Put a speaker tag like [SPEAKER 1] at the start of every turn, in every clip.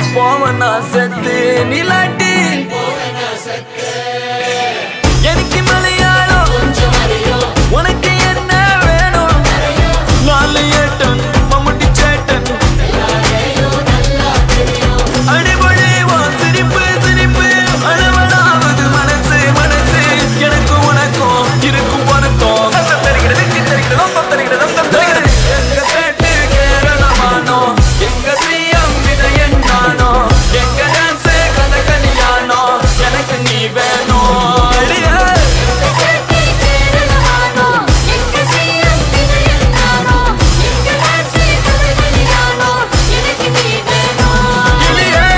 [SPEAKER 1] போவனா செத்து நிலாட்டி எனக்கு மலையாளம் உனக்கு என்ன வேணும் நாலு ஏட்டன் மம்முட்டி சேட்டன் அடிபொழி உன் சிரிப்பு சிரிப்பு அளவலாவது மனசு மனசு எனக்கு உனக்கும் இருக்கும் பொருத்தம் தத்தம் தருகிறது தித்தி தருகிறது தத்தம் தருகிறது தத்தம் தருகிறது எங்க பேட்டு கேரளமானோ எங்க சிஎம் விஜயன் நானோ எங்க டான்ஸ் கத கல்யாணோ எனக்கு நீ வேணும் அடியே. இல்லையே.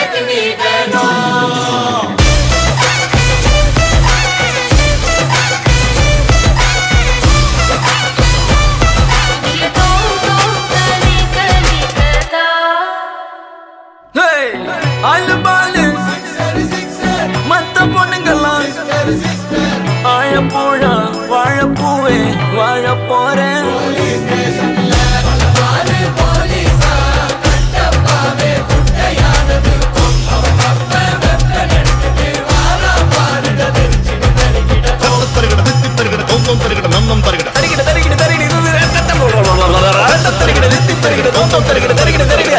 [SPEAKER 1] Hey, ஆளு பாலு மத்த பொண்ணுங்கெல்லாம் ஆழப்பூழா வாழப்பூவே வாழ போறேன்
[SPEAKER 2] தருகிட தித்தி தருகிட தோந்தம் தருகிட நந்தம் தருகிட
[SPEAKER 1] தருகிட தருகிட தருகிட இது ரத்தம் தருகிட தித்தி தருகிட தோந்தம் தருகிட தருகிட தருகிட